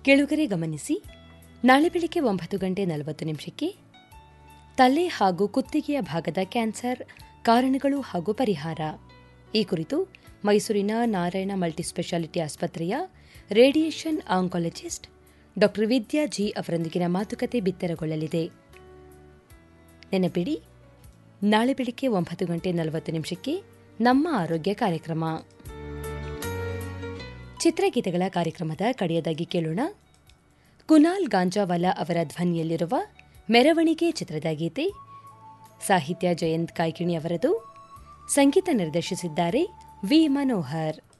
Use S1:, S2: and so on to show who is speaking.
S1: ಕೆಳುಗರೆ ಗಮನಿಸಿ ನಾಳೆ ಬೆಳಿಗ್ಗೆ ಒಂಬತ್ತು ಗಂಟೆ ನಲವತ್ತು ನಿಮಿಷಕ್ಕೆ ತಲೆ ಹಾಗೂ ಕುತ್ತಿಗೆಯ ಭಾಗದ ಕ್ಯಾನ್ಸರ್ ಕಾರಣಗಳು ಹಾಗೂ ಪರಿಹಾರ ಈ ಕುರಿತು ಮೈಸೂರಿನ ನಾರಾಯಣ ಮಲ್ಟಿಸ್ಪೆಷಾಲಿಟಿ ಆಸ್ಪತ್ರೆಯ radiation oncologist Dr Vidya G ಅವರೊಂದಿಗಿನ ಮಾತುಕತೆ ಬಿತ್ತರಗೊಳ್ಳಲಿದೆ ನೆನಪಿಡಿ ನಾಳೆ ಬೆಳಿಗ್ಗೆ ಒಂಬತ್ತು ಗಂಟೆ ನಲವತ್ತು ನಿಮಿಷಕ್ಕೆ ನಮ್ಮ ಆರೋಗ್ಯ ಕಾರ್ಯಕ್ರಮ ಚಿತ್ರಗೀತೆಗಳ ಕಾರ್ಯಕ್ರಮದ ಕಡೆಯದಾಗಿ ಕೇಳೋಣ ಕುನಾಲ್ ಗಾಂಜಾವಾಲಾ ಅವರ ಧ್ವನಿಯಲ್ಲಿರುವ ಮೆರವಣಿಗೆ ಚಿತ್ರದ ಗೀತೆ ಸಾಹಿತ್ಯ ಜಯಂತ್ ಕಾಯ್ಕಿಣಿ ಅವರದು ಸಂಗೀತ ನಿರ್ದೇಶಿಸಿದ್ದಾರೆ ವಿ ಮನೋಹರ್